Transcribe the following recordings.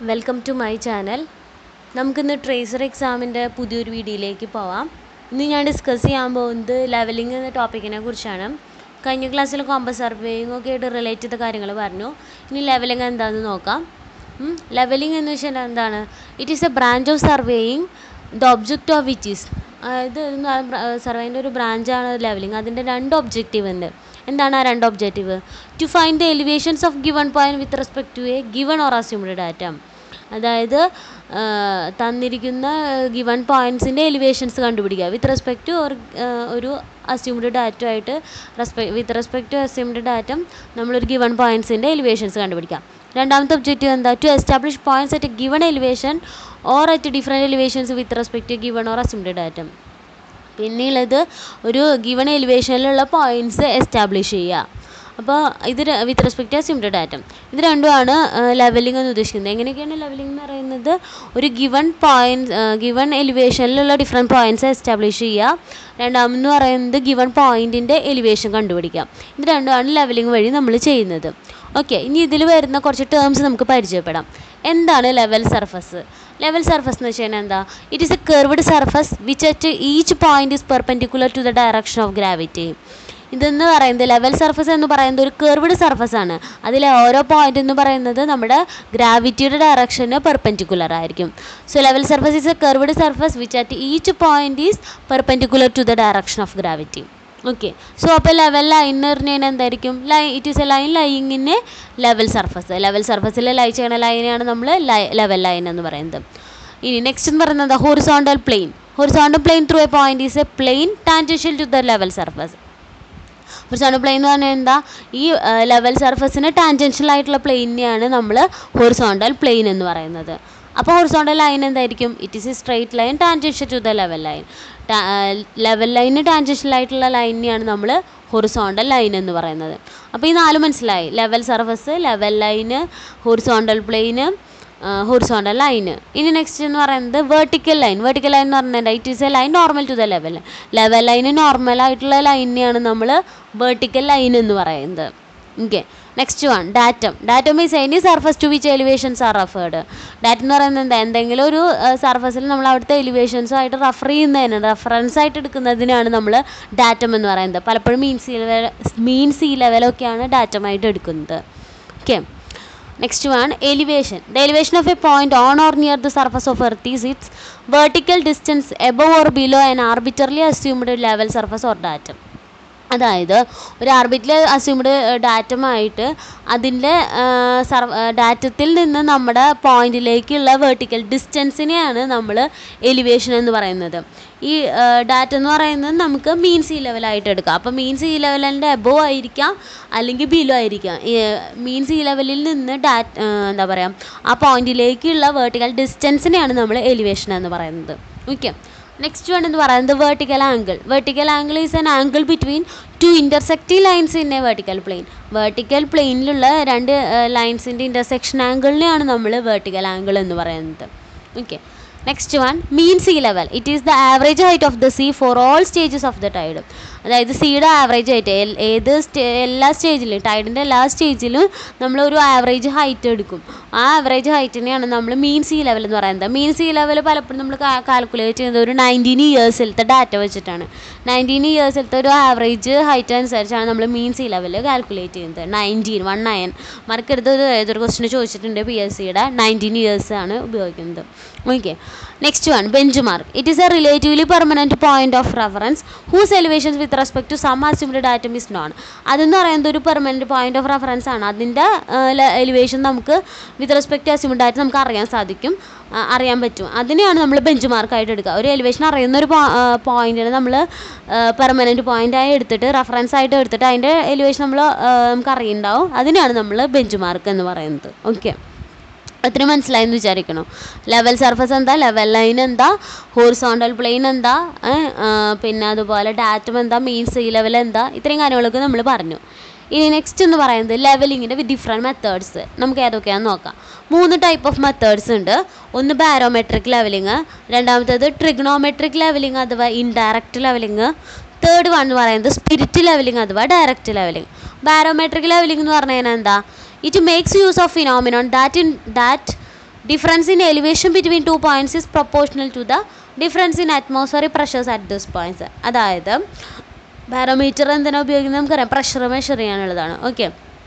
welcome to my channel നമുക്കിന്ന് tracer എക്സാമിൻ്റെ പുതിയൊരു വീഡിയോയിലേക്ക് പോവാം ഇന്ന് ഞാൻ ഡിസ്കസ് ചെയ്യാൻ പോകുന്നത് ലെവലിംഗ് എന്ന ടോപ്പിക്കിനെ കുറിച്ചാണ് കഴിഞ്ഞ ക്ലാസ്സിൽ കോമ്പസ് സർവേയിങ് ഒക്കെ ആയിട്ട് റിലേറ്റ് ചെയ്ത കാര്യങ്ങൾ പറഞ്ഞു ഇനി ലെവലിംഗ് എന്താണെന്ന് നോക്കാം ലെവലിംഗ് എന്ന് വെച്ചാൽ എന്താണ് it is a branch of surveying the object of which is അതായത് സർവേൻ്റെ ഒരു ബ്രാഞ്ചാണ് ലെവലിംഗ് അതിൻ്റെ രണ്ട് ഒബ്ജക്റ്റീവ് ഉണ്ട് എന്താണ് ആ രണ്ട് objective to find the elevations of given point with respect to a given or assumed data അതായത് തന്നിരിക്കുന്ന ഗിവൺ പോയിൻറ്റ്സിൻ്റെ എലിവേഷൻസ് കണ്ടുപിടിക്കുക വിത്ത് റെസ്പെക്ട് ടു ഒരു ഒരു അസ്യൂംഡ് ഡാറ്റ ആയിട്ട് respect with respect to assumed data നമ്മളൊരു ഗിവൺ പോയിൻറ്റ്സിൻ്റെ എലിവേഷൻസ് കണ്ടുപിടിക്കാം രണ്ടാമത്തെ ഒബ്ജക്റ്റീവ് എന്താ to establish points at given elevation or at different elevations with respect to given or assumed data പിന്നെയുള്ളത് ഒരു ഗിവൺ എലിവേഷനിലുള്ള പോയിൻറ്റ്സ് എസ്റ്റാബ്ലിഷ് ചെയ്യുക അപ്പോൾ ഇത് with respect to assumed data ഇത് രണ്ടുമാണ് ലെവലിംഗ് എന്ന് ഉദ്ദേശിക്കുന്നത് എങ്ങനെയൊക്കെയാണ് ലെവലിംഗ് എന്ന് പറയുന്നത് ഒരു ഗിവൺ പോയിൻറ്റ് ഗിവൺ എലിവേഷനിലുള്ള ഡിഫറെൻറ്റ് പോയിൻറ്റ്സ് എസ്റ്റാബ്ലിഷ് ചെയ്യുക രണ്ടാമെന്ന് പറയുന്നത് ഗിവൺ പോയിൻറ്റിൻ്റെ എലിവേഷൻ കണ്ടുപിടിക്കുക ഇത് രണ്ടുമാണ് ലെവലിംഗ് വഴി നമ്മൾ ചെയ്യുന്നത് ഓക്കെ ഇനി ഇതിൽ വരുന്ന കുറച്ച് ടേംസ് നമുക്ക് പരിചയപ്പെടാം എന്താണ് ലെവൽ സർഫസ് ലെവൽ സർഫസ് എന്ന് വെച്ച് കഴിഞ്ഞാൽ എന്താ it is a curved surface which at each point is perpendicular to the direction of gravity ഇതെന്ന് പറയുന്നത് ലെവൽ സർഫസ് എന്ന് പറയുന്നത് ഒരു കർവ്ഡ് സർഫസ് ആണ് അതിലെ ഓരോ പോയിന്റ് എന്ന് പറയുന്നത് നമ്മുടെ ഗ്രാവിറ്റിയുടെ ഡയറക്ഷന് പെർപെൻഡിക്കുലർ ആയിരിക്കും so level surface is a curved surface which at each point is perpendicular to the direction of gravity okay so അപ്പോൾ ലെവൽ ലൈൻ എന്ന് പറഞ്ഞു കഴിഞ്ഞാൽ എന്തായിരിക്കും line it is a line lying in a level surface level സർഫസിൽ lie ചെയ്യണ ലൈനെയാണ് നമ്മൾ level line എന്ന് പറയുന്നത് ഇനി നെക്സ്റ്റ് എന്ന് പറയുന്നത് horizontal plane horizontal plane through a point is a plane tangential to the level surface horizontal plane എന്ന് പറഞ്ഞാൽ എന്താ ഈ ലെവൽ സർഫസിന് ടാൻജൻഷ്യൽ ആയിട്ടുള്ള പ്ലെയിനെയാണ് നമ്മൾ ഹൊറിസോണ്ടൽ പ്ലെയിൻ എന്ന് പറയുന്നത് അപ്പോൾ ഹൊറിസോണ്ടൽ ലൈൻ എന്തായിരിക്കും it is a straight line tangential to the level line level ലൈന് ടാൻജൻഷ്യൽ ആയിട്ടുള്ള ലൈനെയാണ് നമ്മൾ ഹൊറിസോണ്ടൽ ലൈൻ എന്ന് പറയുന്നത് അപ്പോൾ ഈ നാല് മനസ്സിലായി ലെവൽ സർഫസ് ലെവൽ ലൈന് ഹൊറിസോണ്ടൽ പ്ലെയിന് ഹൊറിസോണ്ടൽ ലൈന് ഇനി നെക്സ്റ്റ് എന്ന് പറയുന്നത് വെർട്ടിക്കൽ ലൈൻ വെർട്ടിക്കൽ ലൈൻ എന്ന് പറഞ്ഞാൽ it is a line normal to the level level ലൈന് നോർമൽ ആയിട്ടുള്ള ലൈനെയാണ് നമ്മൾ വെർട്ടിക്കൽ ലൈൻ എന്ന് പറയുന്നത് okay next one datum datum means any surface to which elevations are referred datum എന്ന് പറയുന്നത് എന്താ എന്തെങ്കിലും ഒരു സർഫസിൽ നമ്മൾ അവിടുത്തെ എലിവേഷൻസും ആയിട്ട് റെഫർ ചെയ്യുന്നതിന് റെഫറൻസ് ആയിട്ട് എടുക്കുന്നതിനാണ് നമ്മൾ ഡാറ്റം എന്ന് പറയുന്നത് പലപ്പോഴും mean sea level mean sea ലെവലൊക്കെയാണ് ഡാറ്റമായിട്ട് എടുക്കുന്നത് okay next one elevation the elevation of a point on or near the surface of earth is its vertical distance above or below an arbitrarily assumed level surface or datum അതായത് ഒരു ആർബിറ്റിൽ assumed ഡാറ്റമായിട്ട് അതിൻ്റെ sir ഡാറ്റത്തിൽ നിന്ന് നമ്മുടെ പോയിന്റിലേക്കുള്ള vertical ഡിസ്റ്റൻസിനെയാണ് നമ്മൾ elevation എന്ന് പറയുന്നത് ഈ ഡാറ്റ എന്ന് പറയുന്നത് നമുക്ക് മീൻ സീ ലെവലായിട്ട് എടുക്കാം അപ്പോൾ മീൻ സീ ലെവലിൻ്റെ എബോവ് ആയിരിക്കാം അല്ലെങ്കിൽ ബിലോ ആയിരിക്കാം മീൻ സീ ലെവലിൽ നിന്ന് ഡാറ്റ എന്താ പറയുക ആ പോയിന്റിലേക്കുള്ള വെർട്ടിക്കൽ ഡിസ്റ്റൻസിനെയാണ് നമ്മൾ എലിവേഷൻ എന്ന് പറയുന്നത് ഓക്കെ നെക്സ്റ്റ് വൺ എന്ന് പറയുന്നത് vertical angle vertical angle is an angle between two intersecting lines in a vertical plane vertical പ്ലെയിനിലുള്ള രണ്ട് ലൈൻസിൻ്റെ ഇൻ്റർസെക്ഷൻ ആംഗിളിനെയാണ് നമ്മൾ വെർട്ടിക്കൽ ആംഗിൾ എന്ന് പറയുന്നത് okay next one mean sea level it is the average height of the sea for all stages of the tide അതായത് സീയുടെ average height ഏത് സ്റ്റേ എല്ലാ സ്റ്റേജിലും ടൈഡിൻ്റെ എല്ലാ സ്റ്റേജിലും നമ്മൾ ഒരു ആവറേജ് ഹൈറ്റ് എടുക്കും ആ ആവറേജ് ഹൈറ്റിനെയാണ് നമ്മൾ മീൻ സീ ലെവൽ എന്ന് പറയുന്നത് മീൻ സീ ലെവൽ പലപ്പോഴും നമ്മൾ കാൽക്കുലേറ്റ് ചെയ്യുന്നത് ഒരു നയൻറ്റീൻ ഇയേഴ്സിലത്തെ ഡാറ്റ വെച്ചിട്ടാണ് നയൻറ്റീൻ ഇയേഴ്സിലത്തെ ഒരു ആവറേജ് ഹൈറ്റ് അനുസരിച്ചാണ് നമ്മൾ മീൻ സീ ലെവൽ കാൽക്കുലേറ്റ് ചെയ്യുന്നത് നയൻറ്റീൻ വൺ നയൻ മറക്കരുത് ഒരു ഏതൊരു ക്വസ്റ്റിന് ചോദിച്ചിട്ടുണ്ട് പി എസ് സിയുടെ നയൻറ്റീൻ ഇയേഴ്സ് ആണ് ഉപയോഗിക്കുന്നത് okay next one bench mark it is a relatively permanent point of reference whose elevations with respect to some assumed datum is known അതെന്ന് പറയുന്നത് ഒരു പെർമനൻറ്റ് പോയിന്റ് ഓഫ് റെഫറൻസ് ആണ് അതിൻ്റെ elevation നമുക്ക് with respect to assumed data നമുക്ക് അറിയാൻ സാധിക്കും അറിയാൻ പറ്റും അതിനെയാണ് നമ്മൾ ബെഞ്ച് മാർക്കായിട്ട് എടുക്കുക ഒരു എലിവേഷൻ അറിയുന്ന ഒരു പോയിന്റിനെ നമ്മൾ പെർമനൻറ്റ് പോയിൻ്റായി എടുത്തിട്ട് റെഫറൻസ് ആയിട്ട് എടുത്തിട്ട് അതിൻ്റെ എലിവേഷൻ നമ്മൾ നമുക്ക് അറിയുന്നുണ്ടാവും അതിനെയാണ് നമ്മൾ ബെഞ്ച് മാർക്ക് എന്ന് പറയുന്നത് ഓക്കെ അത്രയും മനസ്സിലായെന്ന് വിചാരിക്കണം ലെവൽ സർഫസ് എന്താ ലെവൽ ലൈൻ എന്താ ഹോറിസോണ്ടൽ പ്ലെയിൻ എന്താ പിന്നെ അതുപോലെ ഡാറ്റം എന്താ മീൻ സീ ലെവൽ എന്താ ഇത്രയും കാര്യങ്ങളൊക്കെ നമ്മൾ പറഞ്ഞു ഇനി നെക്സ്റ്റ് എന്ന് പറയുന്നത് ലെവലിങ്ങിൻ്റെ വിത്ത് ഡിഫറെൻറ്റ് മെത്തേഡ്സ് നമുക്ക് ഏതൊക്കെയാണെന്ന് നോക്കാം മൂന്ന് ടൈപ്പ് ഓഫ് മെത്തേഡ്സ് ഉണ്ട് ഒന്ന് ബാരോമെട്രിക് ലെവലിങ് രണ്ടാമത്തേത് ട്രിഗ്നോമെട്രിക് ലെവലിങ് അഥവാ ഇൻഡയറക്റ്റ് ലെവലിങ് തേർഡ് വൺ എന്ന് പറയുന്നത് സ്പിരിറ്റ് ലെവലിംഗ് അഥവാ ഡയറക്റ്റ് ലെവലിംഗ് ബാരോമെട്രിക് ലെവലിംഗ് എന്ന് പറഞ്ഞു കഴിഞ്ഞാൽ എന്താ it makes use of phenomenon that in that difference in elevation between two points is proportional to the difference in atmospheric pressures at this points അതായത് barometer എന്തിനാണ് ഉപയോഗിക്കുന്നത് നമുക്കറിയാം pressure measure ചെയ്യാനുള്ളതാണ് okay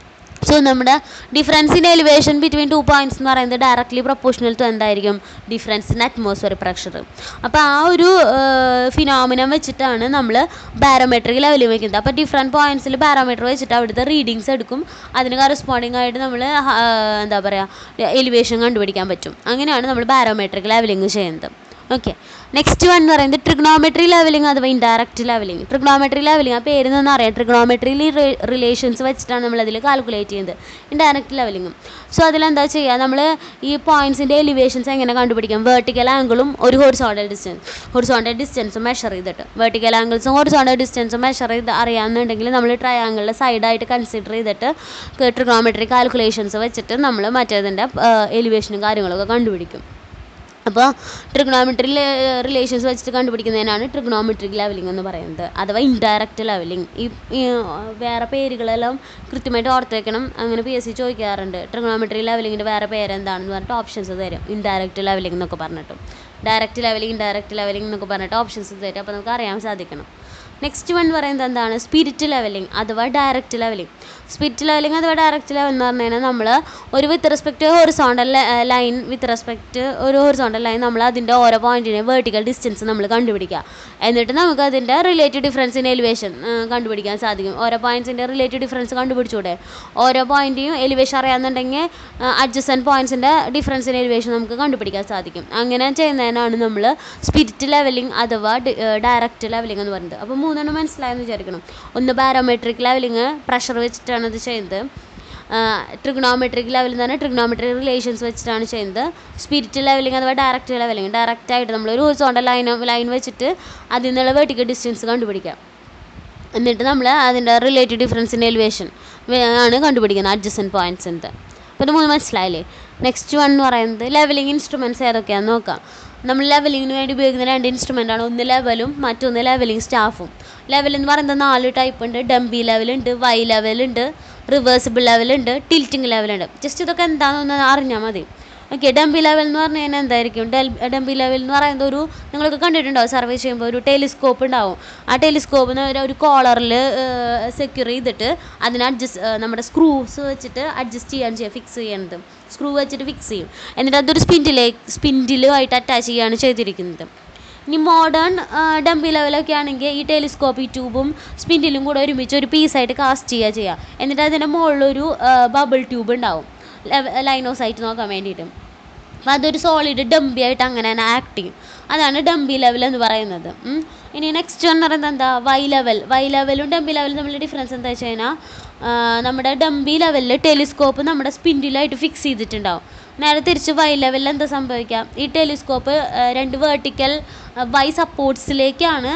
so നമ്മുടെ difference in elevation between two points എന്ന് പറയുന്നത് directly proportional to എന്തായിരിക്കും difference in atmosphere pressure അപ്പോൾ ആ ഒരു ഫിനോമിനം വെച്ചിട്ടാണ് നമ്മൾ ബാരോമെട്രിക് ലെവലിൽ വയ്ക്കുന്നത് അപ്പോൾ ഡിഫറെൻറ്റ് പോയിൻറ്റ്സിൽ ബാരോമീറ്റർ വെച്ചിട്ട് അവിടുത്തെ റീഡിങ്സ് എടുക്കും അതിന് കറസ്പോണ്ടിങ് ആയിട്ട് നമ്മൾ എന്താ പറയുക എലിവേഷൻ കണ്ടുപിടിക്കാൻ പറ്റും അങ്ങനെയാണ് നമ്മൾ ബാരോമെട്രിക് ലെവലിംഗ് ചെയ്യുന്നത് ഓക്കെ നെക്സ്റ്റ് വൺ എന്ന് പറയുന്നത് ട്രിഗ്നോമെട്രി ലെവലിംഗ് അഥവാ ഇൻഡയറക്റ്റ് ലെവലിംഗ് ട്രിഗ്നോമെട്രി ലെവലിംഗ് ആ പേരിൽ നിന്ന് അറിയാം ട്രിഗ്നോമെട്രി റിലേഷൻസ് വെച്ചിട്ടാണ് നമ്മൾ അതിൽ കാൽക്കുലേറ്റ് ചെയ്യുന്നത് ഇൻഡയറക്റ്റ് ലെവലിംഗും സോ അതിലെന്താ ചെയ്യുക നമ്മൾ ഈ പോയിൻറ്റ്സിൻ്റെ എലിവേഷൻസ് എങ്ങനെ കണ്ടുപിടിക്കാം വെർട്ടിക്കൽ ആംഗിളും ഒരു ഹോറിസോണ്ടൽ ഡിസ്റ്റൻസ് ഹോറിസോണ്ടൽ ഡിസ്റ്റൻസും മെഷർ ചെയ്തിട്ട് വെർട്ടിക്കൽ ആംഗിൾസും ഹോറിസോണ്ടൽ ഡിസ്റ്റൻസും മെഷർ ചെയ്ത് അറിയാമെന്നുണ്ടെങ്കിൽ നമ്മൾ ട്രയാങ്കിളിൻ്റെ സൈഡായിട്ട് കൺസിഡർ ചെയ്തിട്ട് ട്രിഗ്നോമെട്രി കാൽക്കുലേഷൻസ് വെച്ചിട്ട് നമ്മൾ മറ്റേതിൻ്റെ എലിവേഷനും കാര്യങ്ങളൊക്കെ കണ്ടുപിടിക്കും അപ്പോൾ ട്രിഗ്നോമെട്രി റിലേഷൻസ് വെച്ചിട്ട് കണ്ടുപിടിക്കുന്നതിനാണ് ട്രിഗ്നോമെട്രിക് ലെവലിംഗ് എന്ന് പറയുന്നത് അഥവാ ഇൻഡയറക്റ്റ് ലെവലിംഗ് ഈ ഈ വേറെ പേരുകളെല്ലാം കൃത്യമായിട്ട് ഓർത്ത് വെക്കണം അങ്ങനെ പി എസ് സി ചോദിക്കാറുണ്ട് ട്രിഗ്നോമെട്രി ലെവലിങ്ങിൻ്റെ വേറെ പേരെന്താണെന്ന് പറഞ്ഞിട്ട് ഓപ്ഷൻസ് തരും ഇൻഡയറക്റ്റ് ലെവലിംഗ് എന്നൊക്കെ പറഞ്ഞിട്ട് ഡയറക്റ്റ് ലെവലിംഗ് ഇൻഡയറക്റ്റ് ലെവലിംഗ് എന്നൊക്കെ പറഞ്ഞിട്ട് ഓപ്ഷൻസ് തരും അപ്പോൾ നമുക്ക് അറിയാൻ സാധിക്കണം നെക്സ്റ്റ് വൺ പറയുന്നത് എന്താണ് സ്പിരിറ്റ് ലെവലിംഗ് അഥവാ ഡയറക്റ്റ് ലെവലിംഗ് സ്പിരിറ്റ് ലെവലിംഗ് അഥവാ ഡയറക്റ്റ് ലെവൽ എന്ന് പറഞ്ഞു കഴിഞ്ഞാൽ നമ്മൾ ഒരു with respect horizontal line with respect ഒരു ഹൊറിസോണ്ടൽ ലൈൻ നമ്മൾ അതിൻ്റെ ഓരോ പോയിൻറ്റിനെ വേർട്ടിക്കൽ ഡിസ്റ്റൻസ് നമ്മൾ കണ്ടുപിടിക്കുക എന്നിട്ട് നമുക്ക് അതിൻ്റെ റിലേറ്റീവ് ഡിഫറൻസ് ഇൻ എലിവേഷൻ കണ്ടുപിടിക്കാൻ സാധിക്കും ഓരോ പോയിൻറ്റ്സിൻ്റെ റിലേറ്റീവ് ഡിഫറൻസ് കണ്ടുപിടിച്ചൂടെ ഓരോ പോയിൻറ്റിയും എലിവേഷൻ അറിയാമെന്നുണ്ടെങ്കിൽ അഡ്ജസ്റ്റൻറ്റ് പോയിൻറ്റ്സിൻ്റെ ഡിഫറൻസ് ഇൻ എലിവേഷൻ നമുക്ക് കണ്ടുപിടിക്കാൻ സാധിക്കും അങ്ങനെ ചെയ്യുന്നതിനാണ് നമ്മൾ സ്പിരിറ്റ് ലെവലിംഗ് അഥവാ ഡയറക്റ്റ് ലെവലിംഗ് എന്ന് പറയുന്നത് അപ്പോൾ മൂന്നെണ്ണം മനസ്സിലായെന്ന് വിചാരിക്കണം ഒന്ന് ബാരോമെട്രിക് ലെവലിംഗ് പ്രഷർ വെച്ചിട്ടാണ് ഇത് ചെയ്യുന്നത് ട്രിഗ്നോമെട്രിക് ലെവൽ എന്ന് പറഞ്ഞാൽ ട്രിഗ്നോമെട്രിക് റിലേഷൻസ് വെച്ചിട്ടാണ് ചെയ്യുന്നത് സ്പിരിറ്റ് ലെവലിംഗ് അഥവാ ഡയറക്റ്റ് ലെവലിംഗ് ഡയറക്റ്റ് ആയിട്ട് നമ്മൾ ഒരു ഹോറിസോണ്ടൽ ലൈൻ ലൈൻ വെച്ചിട്ട് അതിൽ നിന്നുള്ള വെർട്ടിക്കൽ ഡിസ്റ്റൻസ് കണ്ടുപിടിക്കാം എന്നിട്ട് നമ്മൾ അതിൻ്റെ റിലേറ്റീവ് ഡിഫറൻസ് ഇൻ എലിവേഷൻ ആണ് കണ്ടുപിടിക്കുന്നത് അഡ്ജസ്റ്റൻറ്റ് പോയിൻറ്റ്സിൻ്റെ അപ്പോൾ ഇത് മൂന്ന് മനസ്സിലായില്ലേ നെക്സ്റ്റ് വൺ എന്ന് പറയുന്നത് ലെവലിംഗ് ഇൻസ്ട്രുമെൻറ്റ്സ് ഏതൊക്കെയാണെന്ന് നോക്കാം നമ്മൾ ലെവലിങ്ങിന് വേണ്ടി ഉപയോഗിക്കുന്ന രണ്ട് ഇൻസ്ട്രുമെൻ്റ് ആണ് ഒന്ന് ലെവലും മറ്റൊന്ന് ലെവലിംഗ് സ്റ്റാഫും ലെവൽ എന്ന് പറയുന്നത് നാല് ടൈപ്പ് ഉണ്ട് ഡംബി ലെവലുണ്ട് വൈ ലെവലുണ്ട് റിവേഴ്സിബിൾ ലെവലുണ്ട് ടിൽറ്റിംഗ് ലെവലുണ്ട് ജസ്റ്റ് ഇതൊക്കെ എന്താണെന്നൊന്ന് അറിഞ്ഞാൽ മതി ഓക്കെ ഡംബി ലെവൽ എന്ന് പറഞ്ഞു കഴിഞ്ഞാൽ എന്തായിരിക്കും ഡെൽ ഡംബി ലെവൽ എന്ന് പറയുന്നത് ഒരു നിങ്ങളൊക്കെ കണ്ടിട്ടുണ്ടാവും സർവേ ചെയ്യുമ്പോൾ ഒരു ടെലിസ്കോപ്പ് ഉണ്ടാവും ആ ടെലിസ്കോപ്പിന് ഒരു ഒരു കോളറിൽ സെക്യൂർ ചെയ്തിട്ട് അതിന് അഡ്ജസ്റ്റ് നമ്മുടെ സ്ക്രൂസ് വെച്ചിട്ട് അഡ്ജസ്റ്റ് ചെയ്യാൻ ചെയ്യുക ഫിക്സ് ചെയ്യണത് സ്ക്രൂ വെച്ചിട്ട് ഫിക്സ് ചെയ്യും എന്നിട്ട് അതൊരു സ്പിൻഡിലേക്ക് സ്പിൻഡിലുമായിട്ട് അറ്റാച്ച് ചെയ്യുകയാണ് ചെയ്തിരിക്കുന്നത് ഇനി മോഡേൺ ഡംബി ലെവലൊക്കെ ആണെങ്കിൽ ഈ ടെലിസ്കോപ്പി ട്യൂബും സ്പിൻഡിലും കൂടെ ഒരുമിച്ച് ഒരു പീസായിട്ട് കാസ്റ്റ് ചെയ്യുക ചെയ്യുക എന്നിട്ട് അതിൻ്റെ മുകളിലൊരു ബബിൾ ട്യൂബ് ഉണ്ടാവും ലൈനോസൈറ്റ് നോക്കാൻ വേണ്ടിയിട്ട് അപ്പോൾ അതൊരു സോളിഡ് ഡംബി ആയിട്ട് അങ്ങനെ തന്നെ ആക്ട് ചെയ്യും അതാണ് ഡംബി ലെവൽ എന്ന് പറയുന്നത് ഇനി നെക്സ്റ്റ് എന്ന് പറയുന്നത് എന്താ വൈ ലെവൽ വൈ ലെവലും ഡംബി ലെവലും തമ്മിലുള്ള ഡിഫറൻസ് എന്താ വെച്ച് കഴിഞ്ഞാൽ നമ്മുടെ ഡംബി ലെവലിൽ ടെലിസ്കോപ്പ് നമ്മുടെ സ്പിൻഡിലായിട്ട് ഫിക്സ് ചെയ്തിട്ടുണ്ടാവും നേരെ തിരിച്ച് വൈ ലെവലിൽ എന്താ സംഭവിക്കാം ഈ ടെലിസ്കോപ്പ് രണ്ട് വേർട്ടിക്കൽ വൈ സപ്പോർട്ട്സിലേക്കാണ്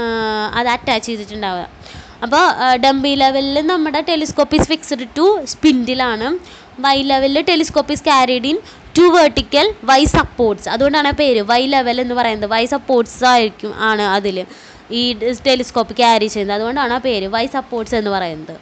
അത് അറ്റാച്ച് ചെയ്തിട്ടുണ്ടാവുക അപ്പോൾ ഡംബി ലെവലിൽ നമ്മുടെ ടെലിസ്കോപ്പ് ഈസ് ഫിക്സ്ഡ് ടു സ്പിൻഡിലാണ് വൈ ലെവലിൽ telescope is carried in two vertical Y supports അതുകൊണ്ടാണ് ആ പേര് വൈ ലെവൽ എന്ന് പറയുന്നത് വൈ സപ്പോർട്ട്സ് ആയിരിക്കും ആണ് അതിൽ ഈ ടെലിസ്കോപ്പ് ക്യാരി ചെയ്യുന്നത് അതുകൊണ്ടാണ് ആ പേര് വൈ സപ്പോർട്ട്സ് എന്ന് പറയുന്നത്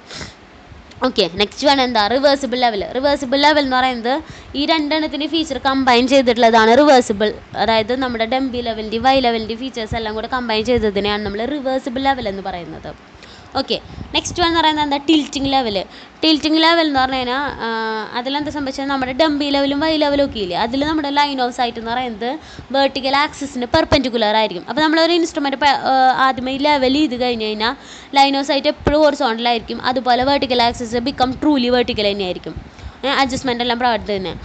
ഓക്കെ നെക്സ്റ്റ് വൺ എന്താ റിവേഴ്സിബിൾ ലെവൽ റിവേഴ്സിബിൾ ലെവൽ എന്ന് പറയുന്നത് ഈ രണ്ടെണ്ണത്തിൻ്റെ ഫീച്ചർ കമ്പൈൻ ചെയ്തിട്ടുള്ളതാണ് റിവേഴ്സിബിൾ അതായത് നമ്മുടെ ഡംബി ലെവലിൻ്റെയും വൈ ലെവലിൻ്റെയും ഫീച്ചേഴ്സ് എല്ലാം കൂടെ കമ്പൈൻ ചെയ്തതിനെയാണ് നമ്മൾ റിവേഴ്സിബിൾ ലെവൽ എന്ന് പറയുന്നത് ഓക്കെ നെക്സ്റ്റ് വൺ എന്ന് പറയുന്നത് എന്താ ടിൽറ്റിംഗ് ലെവൽ ടിൽറ്റിംഗ് ലെവൽ എന്ന് പറഞ്ഞു കഴിഞ്ഞാൽ അതിലെന്താ സംഭവിച്ചാൽ നമ്മുടെ ഡംബി ലെവലും വൈ ലെവലും ഒക്കെ ഇല്ലേ അതിൽ നമ്മുടെ ലൈൻ ഓഫ് സൈറ്റ് എന്ന് പറയുന്നത് വേർട്ടിക്കൽ ആക്സിസിന് പെർപെൻഡിക്കുലർ ആയിരിക്കും അപ്പോൾ നമ്മളൊരു ഇൻസ്ട്രുമെൻറ്റ് ആദ്യമേ ലെവൽ ചെയ്ത് കഴിഞ്ഞ് കഴിഞ്ഞാൽ ലൈൻ ഓഫ് സൈറ്റ് എപ്പോഴും ഹോറിസോണ്ടലായിരിക്കും അതുപോലെ vertical axis become truly vertical തന്നെയായിരിക്കും അഡ്ജസ്റ്റ്മെൻ്റ് എല്ലാം പ്രവർത്തിക്കുന്നത്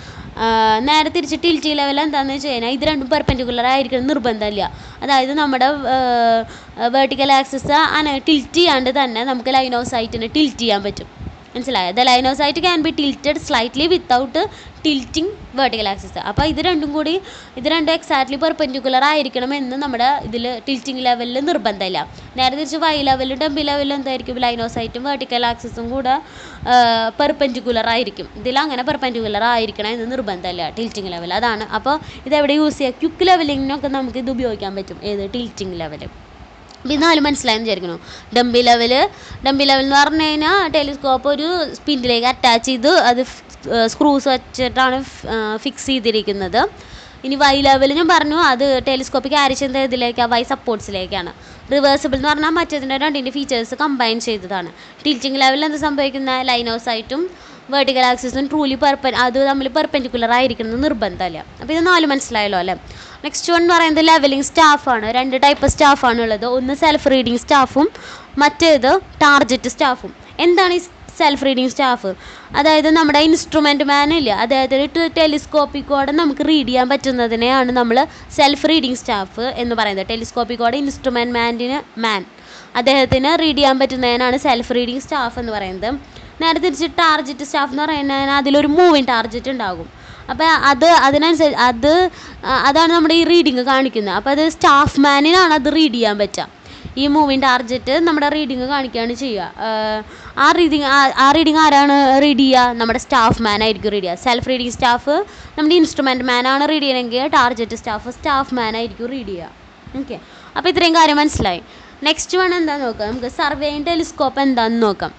നേരെ തിരിച്ച് ടിൽറ്റി ലെവൽ എന്താണെന്ന് വെച്ച് കഴിഞ്ഞാൽ ഇത് രണ്ടും പെർപെൻഡിക്കുലർ ആയിരിക്കണം നിർബന്ധമില്ല അതായത് നമ്മുടെ വേർട്ടിക്കൽ ആക്സിസ് അന ടിൽറ്റ് ചെയ്യാണ്ട് തന്നെ നമുക്ക് ലൈൻ ഓഫ് സൈറ്റിനെ ടിൽറ്റ് ചെയ്യാൻ പറ്റും മനസ്സിലായോ the line of sight can be tilted slightly without tilting vertical axis അപ്പോൾ ഇത് രണ്ടും കൂടി ഇത് രണ്ടും എക്സാക്ട്ലി പെർപെൻഡിക്കുലർ ആയിരിക്കണം എന്ന് നമ്മുടെ ഇതിൽ ടിൽറ്റിംഗ് ലെവലിൽ നിർബന്ധമില്ല നേരെ തിരിച്ച് വൈ ലെവലും ഡംബി ലെവലും എന്തായിരിക്കും ലൈൻ ഓഫ് സൈറ്റും വേർട്ടിക്കൽ ആക്സിസും കൂടെ പെർപെൻഡിക്കുലർ ആയിരിക്കും ഇതിൽ അങ്ങനെ പെർപെൻഡിക്കുലർ ആയിരിക്കണം എന്ന് നിർബന്ധമില്ല ടിൽറ്റിംഗ് ലെവൽ അതാണ് അപ്പോൾ ഇതെവിടെ യൂസ് ചെയ്യുക ക്യുക്ക് ലെവലിങ്ങിനൊക്കെ നമുക്ക് ഇത് ഉപയോഗിക്കാൻ പറ്റും ഏത് ടിൽറ്റിംഗ് ലെവൽ അപ്പോൾ ഇത് നാല് മനസ്സിലായെന്ന് വിചാരിക്കുന്നു ഡംബി ലെവൽ ഡംബി ലെവൽ എന്ന് പറഞ്ഞു കഴിഞ്ഞാൽ ടെലിസ്കോപ്പ് ഒരു സ്പിൻഡിലേക്ക് അറ്റാച്ച് ചെയ്ത് അത് സ്ക്രൂസ് വെച്ചിട്ടാണ് ഫിക്സ് ചെയ്തിരിക്കുന്നത് ഇനി വൈ ലെവൽ ഞാൻ പറഞ്ഞു അത് ടെലിസ്കോപ്പ് ക്യാരി ചെയ്യുന്നത് ഇതിലേക്കാണ് വൈ സപ്പോർട്ട്സിലേക്കാണ് റിവേഴ്സിബിൾ എന്ന് പറഞ്ഞാൽ മറ്റേതിൻ്റെ രണ്ടിൻ്റെ ഫീച്ചേഴ്സ് കമ്പൈൻ ചെയ്തതാണ് ടിൽറ്റിംഗ് ലെവലിൽ എന്ത് സംഭവിക്കുന്ന ലൈൻ ഓഫ് സൈറ്റും വെർട്ടിക്കൽ ആക്സിസും ട്രൂലി പെർപ്പൻ അത് തമ്മിൽ പെർപെൻഡിക്കുലർ ആയിരിക്കണം നിർബന്ധമല്ല അപ്പോൾ ഇത് നാല് മനസ്സിലായല്ലോ അല്ലേ നെക്സ്റ്റ് വൺ എന്ന് പറയുന്നത് ലെവലിംഗ് സ്റ്റാഫാണ് രണ്ട് ടൈപ്പ് സ്റ്റാഫാണ് ഉള്ളത് ഒന്ന് സെൽഫ് റീഡിങ് സ്റ്റാഫും മറ്റേത് ടാർജറ്റ് സ്റ്റാഫും എന്താണ് ഈ സെൽഫ് റീഡിങ് സ്റ്റാഫ് അതായത് നമ്മുടെ ഇൻസ്ട്രുമെൻ്റ് മാൻ ഇല്ല അതായത് ടെലിസ്കോപ്പിക്കോടെ നമുക്ക് റീഡ് ചെയ്യാൻ പറ്റുന്നതിനെയാണ് നമ്മൾ സെൽഫ് റീഡിങ് സ്റ്റാഫ് എന്ന് പറയുന്നത് ടെലിസ്കോപ്പിക്കോടെ ഇൻസ്ട്രുമെൻ്റ് മാൻറ്റിന് മാൻ അദ്ദേഹത്തിന് റീഡ് ചെയ്യാൻ പറ്റുന്നതിനാണ് സെൽഫ് റീഡിങ് സ്റ്റാഫ് എന്ന് പറയുന്നത് നേരെ തിരിച്ച് ടാർജറ്റ് സ്റ്റാഫ് എന്ന് പറയുന്നതിന് അതിലൊരു മൂവിങ് ടാർജറ്റ് ഉണ്ടാകും അപ്പോൾ അത് അതിനനുസരിച്ച് അത് അതാണ് നമ്മുടെ ഈ റീഡിങ് കാണിക്കുന്നത് അപ്പോൾ അത് സ്റ്റാഫ് മാനിനാണ് അത് റീഡ് ചെയ്യാൻ പറ്റുക ഈ മൂവിങ് ടാർജറ്റ് നമ്മുടെ റീഡിങ് കാണിക്കുകയാണ് ചെയ്യുക ആ റീഡിങ് ആ റീഡിങ് ആരാണ് റീഡ് ചെയ്യുക നമ്മുടെ സ്റ്റാഫ് മാൻ ആയിരിക്കും റീഡ് ചെയ്യുക സെൽഫ് റീഡിങ് സ്റ്റാഫ് നമ്മുടെ ഇൻസ്ട്രുമെൻറ്റ് മാനാണ് റീഡ് ചെയ്യണമെങ്കിൽ ടാർജറ്റ് സ്റ്റാഫ് സ്റ്റാഫ് മാൻ ആയിരിക്കും റീഡ് ചെയ്യുക ഓക്കെ അപ്പോൾ ഇത്രയും കാര്യം മനസ്സിലായി നെക്സ്റ്റ് വൺ എന്താണെന്ന് നോക്കാം നമുക്ക് സർവേയിങ് ടെലിസ്കോപ്പ് എന്താണെന്ന് നോക്കാം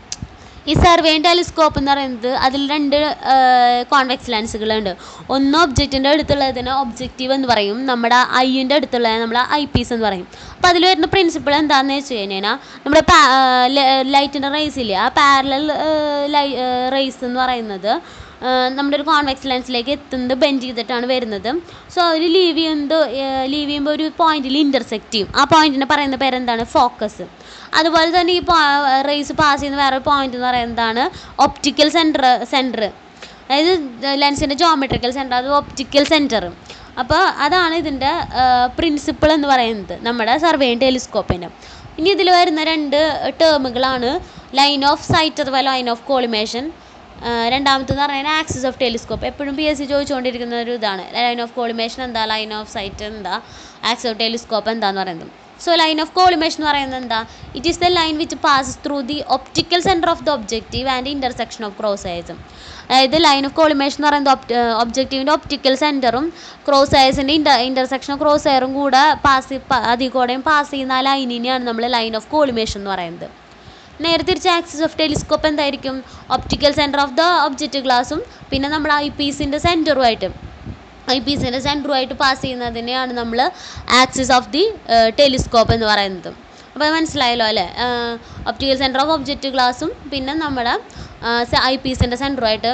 ഈ സർവേയിങ് ടെലിസ്കോപ്പ് എന്ന് പറയുന്നത് അതിൽ രണ്ട് കോൺവെക്സ് ലെൻസുകളുണ്ട് ഒന്ന് ഒബ്ജക്റ്റിൻ്റെ അടുത്തുള്ളതിന് ഒബ്ജക്റ്റീവ് എന്ന് പറയും നമ്മുടെ ഐൻ്റെ അടുത്തുള്ളത് നമ്മൾ ഐ പീസ് എന്ന് പറയും അപ്പോൾ അതിൽ വരുന്ന പ്രിൻസിപ്പിൾ എന്താണെന്ന് വെച്ച് കഴിഞ്ഞാൽ നമ്മുടെ ലൈറ്റിൻ്റെ റേസ് ഇല്ലേ ആ പാരലൽ ലൈ റേസ് എന്ന് പറയുന്നത് നമ്മുടെ ഒരു കോൺവെക്സ് ലെൻസിലേക്ക് എത്തുന്നത് ബെൻഡ് ചെയ്തിട്ടാണ് വരുന്നത് സോ അവർ ലീവ് ചെയ്യുന്നത് ലീവ് ചെയ്യുമ്പോൾ ഒരു പോയിന്റിൽ ഇൻ്റർസെക്റ്റ് ചെയ്യും ആ പോയിന്റിനെ പറയുന്ന പേരെന്താണ് ഫോക്കസ് അതുപോലെ തന്നെ ഈ റേസ് പാസ് ചെയ്യുന്ന വേറെ പോയിന്റ് എന്ന് പറയുന്നതാണ് ഒപ്റ്റിക്കൽ സെൻറ്റർ സെൻറ്റർ അതായത് ലെൻസിൻ്റെ ജോമെട്രിക്കൽ സെൻറ്റർ അത് ഒപ്റ്റിക്കൽ സെൻറ്റർ അപ്പോൾ അതാണ് ഇതിൻ്റെ പ്രിൻസിപ്പിൾ എന്ന് പറയുന്നത് നമ്മുടെ സർവേയിങ് ടെലിസ്കോപ്പിൻ്റെ ഇനി ഇതിൽ വരുന്ന രണ്ട് ടേമുകളാണ് ലൈൻ ഓഫ് സൈറ്റ് അഥവാ ലൈൻ ഓഫ് കോളിമേഷൻ രണ്ടാമത്തെന്ന് പറഞ്ഞാൽ ആക്സിസ് ഓഫ് ടെലിസ്കോപ്പ് എപ്പോഴും പി എസ് സി ചോദിച്ചുകൊണ്ടിരിക്കുന്ന ഒരു ഇതാണ് ലൈൻ ഓഫ് കോളിമേഷൻ എന്താ ലൈൻ ഓഫ് സൈറ്റ് എന്താ ആക്സിസ് ഓഫ് ടെലിസ്കോപ്പ് എന്താന്ന് പറയുന്നത് സോ ലൈൻ ഓഫ് കോളിമേഷൻ എന്ന് പറയുന്നത് എന്താ it is the line which passes through the optical centre of the objective and intersection of cross ഐസും അതായത് ലൈൻ ഓഫ് കോളിമേഷൻ എന്ന് പറയുന്നത് ഒബ്ജക്റ്റീവിൻ്റെ ഒപ്റ്റിക്കൽ സെൻറ്ററും ക്രോസ് ഐസിൻ്റെ ഇൻ്റർ ഇൻ്റർസെക്ഷൻ ഓഫ് ക്രോസ് എയറും കൂടെ പാസ് അതിൽ കൂടെയും പാസ് ചെയ്യുന്ന ആ ലൈനിനെയാണ് നമ്മൾ ലൈൻ ഓഫ് കോളിമേഷൻ എന്ന് പറയുന്നത് നേരെ തിരിച്ച് ആക്സിസ് ഓഫ് ടെലിസ്കോപ്പ് എന്തായിരിക്കും optical centre of the object ഗ്ലാസും പിന്നെ നമ്മുടെ ഐ പീസിൻ്റെ സെൻറ്ററുമായിട്ട് ഐ പീസിൻ്റെ സെൻറ്ററുമായിട്ട് പാസ് ചെയ്യുന്നതിനെയാണ് നമ്മൾ ആക്സിസ് ഓഫ് ദി ടെലിസ്കോപ്പ് എന്ന് പറയുന്നത് അപ്പോൾ മനസ്സിലായല്ലോ അല്ലേ ഒപ്റ്റിക്കൽ സെൻറ്റർ ഓഫ് ഒബ്ജക്റ്റ് ഗ്ലാസും പിന്നെ നമ്മുടെ ഐ പീസിൻ്റെ സെൻറ്ററുമായിട്ട്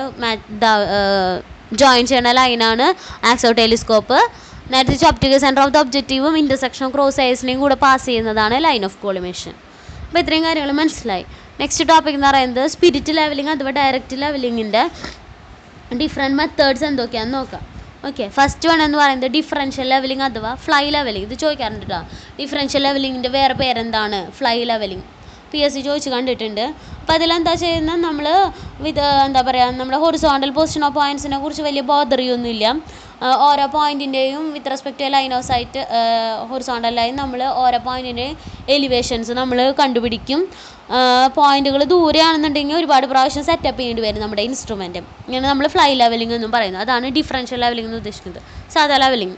ജോയിൻ ചെയ്യുന്ന ലൈനാണ് ആക്സ് ഓഫ് ടെലിസ്കോപ്പ് നേരത്തെ ഒപ്റ്റിക്കൽ സെൻറ്റർ ഓഫ് ദ ഒബ്ജക്റ്റീവും ഇൻ്റർസെക്ഷൻ ഓഫ് ക്രോസ് ഐസിനെയും കൂടെ പാസ് ചെയ്യുന്നതാണ് ലൈൻ ഓഫ് കോളിമേഷൻ അപ്പോൾ ഇത്രയും കാര്യങ്ങൾ മനസ്സിലായി നെക്സ്റ്റ് ടോപ്പിക് എന്ന് പറയുന്നത് സ്പിരിറ്റ് ലെവലിംഗ് അഥവാ ഡയറക്റ്റ് ലെവലിങ്ങിൻ്റെ ഡിഫറെൻറ്റ് മെത്തേഡ്സ് എന്തൊക്കെയാണെന്ന് നോക്കാം ഓക്കെ ഫസ്റ്റ് വൺ എന്ന് പറയുന്നത് ഡിഫറൻഷ്യൽ ലെവലിംഗ് അഥവാ ഫ്ലൈ ലെവലിംഗ് ഇത് ചോദിക്കാറുണ്ട് കേട്ടോ ഡിഫറൻഷ്യൽ ലെവലിങ്ങിൻ്റെ വേറെ പേരെന്താണ് fly levelling P S C ചോദിച്ച് കണ്ടിട്ടുണ്ട് അപ്പോൾ അതിലെന്താ ചെയ്യുന്നത് നമ്മൾ വിത്ത് എന്താ പറയുക നമ്മുടെ ഹൊറിസോണ്ടൽ പൊസിഷൻ ഓഫ് പോയിൻറ്റ്സിനെ കുറിച്ച് വലിയ ബോധറിയൊന്നുമില്ല ഓരോ പോയിൻറ്റിൻ്റെയും with respect to line of sight horizontal line നമ്മൾ ഓരോ പോയിൻറ്റിൻ്റെ എലിവേഷൻസ് നമ്മൾ കണ്ടുപിടിക്കും പോയിന്റുകൾ ദൂരെയാണെന്നുണ്ടെങ്കിൽ ഒരുപാട് പ്രാവശ്യം സെറ്റപ്പ് ചെയ്യേണ്ടി വരും നമ്മുടെ ഇൻസ്ട്രുമെൻറ്റ് ഇങ്ങനെ നമ്മൾ ഫ്ലൈ ലെവലിംഗ് എന്നും പറയുന്നത് അതാണ് ഡിഫറൻഷ്യൽ ലെവലിംഗ് എന്ന് ഉദ്ദേശിക്കുന്നത് സാധാ ലെവലിംഗ്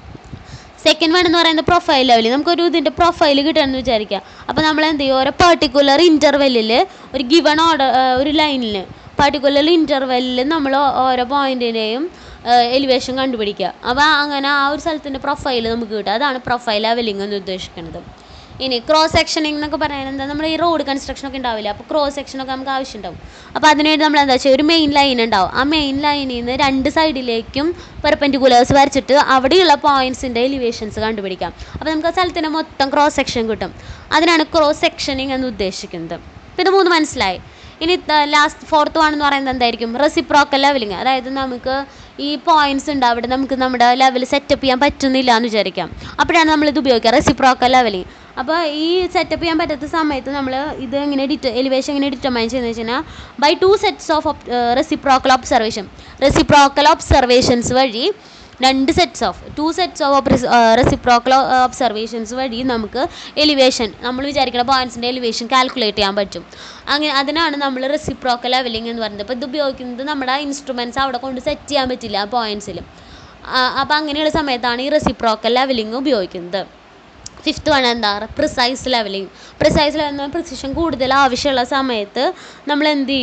സെക്കൻഡ് വൺ എന്ന് പറയുന്നത് പ്രൊഫൈൽ ലെവലിംഗ് നമുക്കൊരു ഇതിൻ്റെ പ്രൊഫൈൽ കിട്ടണമെന്ന് വിചാരിക്കുക അപ്പോൾ നമ്മൾ എന്ത് ചെയ്യും ഓരോ പെർട്ടിക്കുലർ ഇൻ്റർവെല്ലിൽ ഒരു ഗിവൺ ഓർഡർ ഒരു ലൈനിൽ പർട്ടിക്കുലർ ഇൻ്റർവെല്ലിൽ നമ്മൾ ഓരോ പോയിൻറ്റിൻ്റെയും എലിവേഷൻ കണ്ടുപിടിക്കുക അപ്പോൾ അങ്ങനെ ആ ഒരു സ്ഥലത്തിൻ്റെ പ്രൊഫൈൽ നമുക്ക് കിട്ടും അതാണ് പ്രൊഫൈൽ ലെവലിംഗ് എന്ന് ഉദ്ദേശിക്കുന്നത് ഇനി ക്രോസ് സെക്ഷനിങ് എന്നൊക്കെ പറയാൻ എന്താ നമ്മൾ ഈ റോഡ് കൺസ്ട്രക്ഷൻ ഒക്കെ ഉണ്ടാവില്ല അപ്പോൾ ക്രോസ് സെക്ഷനൊക്കെ നമുക്ക് ആവശ്യമുണ്ടാവും അപ്പോൾ അതിനുവേണ്ടി നമ്മൾ എന്താ ചെയ്യുക ഒരു മെയിൻ ലൈൻ ഉണ്ടാവും ആ മെയിൻ ലൈനിൽ നിന്ന് രണ്ട് സൈഡിലേക്കും പെർപെൻഡിക്കുലേഴ്സ് വരച്ചിട്ട് അവിടെയുള്ള പോയിൻറ്റ്സിൻ്റെ എലിവേഷൻസ് കണ്ടുപിടിക്കാം അപ്പോൾ നമുക്ക് ആ സ്ഥലത്തിൻ്റെ മൊത്തം ക്രോസ് സെക്ഷൻ കിട്ടും അതിനാണ് ക്രോസ് സെക്ഷനിങ് എന്ന് ഉദ്ദേശിക്കുന്നത് അപ്പോൾ ഇത് മൂന്ന് മനസ്സിലായി ഇനി ലാസ്റ്റ് ഫോർത്ത് വൺ എന്ന് പറയുന്നത് എന്തായിരിക്കും റെസിപ്രോക്കൽ ലെവലിങ് അതായത് നമുക്ക് ഈ പോയിന്റ്സ് ഉണ്ട് അവിടെ നമുക്ക് നമ്മുടെ ലെവൽ സെറ്റപ്പ് ചെയ്യാൻ പറ്റുന്നില്ല എന്ന് വിചാരിക്കാം അപ്പോഴാണ് നമ്മൾ ഇത് ഉപയോഗിക്കുക റെസിപ്രോക്കൽ ലെവലിങ് അപ്പോൾ ഈ സെറ്റപ്പ് ചെയ്യാൻ പറ്റാത്ത സമയത്ത് നമ്മൾ ഇത് എങ്ങനെ ഡിറ്റ എലിവേഷൻ എങ്ങനെ ഡിറ്റർമൈൻ ചെയ്യുന്നത് വെച്ച് കഴിഞ്ഞാൽ by two sets of reciprocal observation reciprocal observations വഴി രണ്ട് sets of two sets of reciprocal observations വഴി നമുക്ക് എലിവേഷൻ നമ്മൾ വിചാരിക്കുന്ന പോയിൻറ്റ്സിൻ്റെ എലിവേഷൻ കാൽക്കുലേറ്റ് ചെയ്യാൻ പറ്റും അങ്ങനെ അതിനാണ് നമ്മൾ റെസിപ്രോക്കൽ ലെവലിംഗ് എന്ന് പറയുന്നത് അപ്പോൾ ഇത് ഉപയോഗിക്കുന്നത് നമ്മുടെ ഇൻസ്ട്രുമെൻറ്റ്സ് അവിടെ കൊണ്ട് സെറ്റ് ചെയ്യാൻ പറ്റില്ല ആ പോയിൻറ്റ്സിൽ അപ്പോൾ അങ്ങനെയുള്ള സമയത്താണ് ഈ റെസിപ്രോക്കൽ ലെവലിംഗ് ഉപയോഗിക്കുന്നത് ഫിഫ്ത്ത് വൺ എന്താ precise levelling precise level precision കൂടുതൽ ആവശ്യമുള്ള സമയത്ത് നമ്മൾ എന്ത് ചെയ്യും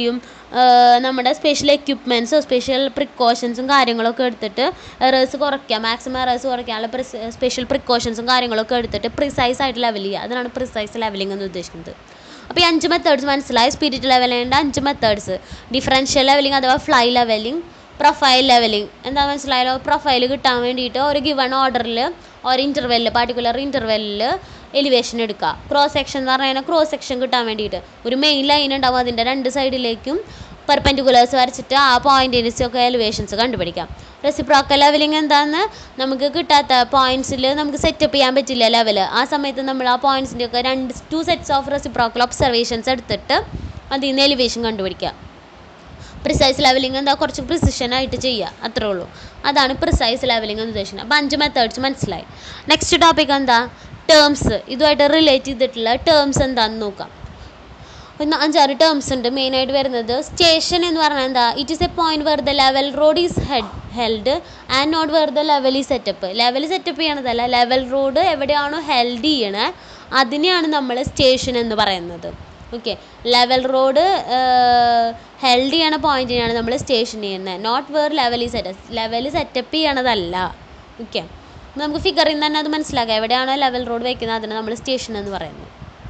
നമ്മുടെ സ്പെഷ്യൽ എക്യുപ്മെൻറ്റ്സോ സ്പെഷ്യൽ പ്രിക്കോഷൻസും കാര്യങ്ങളൊക്കെ എടുത്തിട്ട് എറേഴ്സ് കുറയ്ക്കുക മാക്സിമം എറേഴ്സ് കുറയ്ക്കാനുള്ള സ്പെഷ്യൽ പ്രിക്കോഷൻസും കാര്യങ്ങളൊക്കെ എടുത്തിട്ട് പ്രിസൈസ് ആയിട്ട് ലെവൽ ചെയ്യുക അതിനാണ് പ്രിസൈസ് ലെവലിംഗ് എന്ന് ഉദ്ദേശിക്കുന്നത് അപ്പോൾ ഈ അഞ്ച് മെത്തേഡ്സ് മനസ്സിലായി സ്പിരിറ്റ് ലെവലിൻ്റെ അഞ്ച് മെത്തേഡ്സ് ഡിഫറൻഷ്യൽ ലെവലിംഗ് അഥവാ ഫ്ലൈ ലെവലിംഗ് പ്രൊഫൈൽ ലെവലിംഗ് എന്താ മനസ്സിലായല്ലോ പ്രൊഫൈൽ കിട്ടാൻ വേണ്ടിയിട്ട് ഒരു ഗിവൺ ഓർഡറിൽ ഒരു ഇൻ്റർവെല്ലിൽ പർട്ടിക്കുലർ ഇൻ്റർവെല്ലിൽ എലിവേഷൻ എടുക്കുക ക്രോസ് സെക്ഷൻ എന്ന് പറഞ്ഞു കഴിഞ്ഞാൽ ക്രോസ് സെക്ഷൻ കിട്ടാൻ വേണ്ടിയിട്ട് ഒരു മെയിൻ ലൈൻ ഉണ്ടാവും അതിൻ്റെ രണ്ട് സൈഡിലേക്കും പെർപെൻഡിക്കുലേഴ്സ് വരച്ചിട്ട് ആ പോയിൻറ്റിൻസ് ഒക്കെ എലിവേഷൻസ് കണ്ടുപിടിക്കാം റെസിപ്രോക്കൽ ലെവലിംഗ് എന്താണെന്ന് നമുക്ക് കിട്ടാത്ത പോയിൻറ്റ്സിൽ നമുക്ക് സെറ്റപ്പ് ചെയ്യാൻ പറ്റില്ല ലെവൽ ആ സമയത്ത് നമ്മൾ ആ പോയിൻറ്റ്സിൻ്റെ ഒക്കെ രണ്ട് two sets of reciprocal observations എടുത്തിട്ട് അതിൽ നിന്ന് എലിവേഷൻ കണ്ടുപിടിക്കുക പ്രിസൈസ് ലെവലിംഗ് എന്താ കുറച്ച് പ്രിസിഷൻ ആയിട്ട് ചെയ്യുക അത്രേ ഉള്ളൂ അതാണ് പ്രിസൈസ് ലെവലിംഗ് എന്ന് ഉദ്ദേശിക്കുന്നത് അപ്പോൾ അഞ്ച് മെത്തേഡ്സ് മനസ്സിലായി നെക്സ്റ്റ് ടോപ്പിക് എന്താ ടേംസ് ഇതുമായിട്ട് റിലേറ്റ് ചെയ്തിട്ടുള്ള ടേംസ് എന്താണെന്ന് നോക്കാം ഒന്ന് അഞ്ചാറ് ടേംസ് ഉണ്ട് മെയിനായിട്ട് വരുന്നത് സ്റ്റേഷൻ എന്ന് പറഞ്ഞാൽ എന്താ it is a point where the level rod is head held and not where the level ഈ സെറ്റപ്പ് ലെവൽ സെറ്റപ്പ് ചെയ്യണതല്ല ലെവൽ റോഡ് എവിടെയാണോ ഹെൽഡ് ചെയ്യണേ അതിനെയാണ് നമ്മൾ സ്റ്റേഷൻ എന്ന് പറയുന്നത് ഓക്കെ ലെവൽ റോഡ് ഹെൽഡ് ചെയ്യണ പോയിന്റിനാണ് നമ്മൾ സ്റ്റേഷൻ ചെയ്യുന്നത് നോട്ട് വെർ ലെവൽ ഈ സെറ്റപ്പ് ലെവൽ സെറ്റപ്പ് ചെയ്യണതല്ല ഓക്കെ നമുക്ക് ഫിഗറിൽ നിന്ന് തന്നെ അത് മനസ്സിലാക്കാം എവിടെയാണോ ലെവൽ റോഡ് വയ്ക്കുന്നത് അതിനെ നമ്മൾ സ്റ്റേഷൻ എന്ന് പറയുന്നത്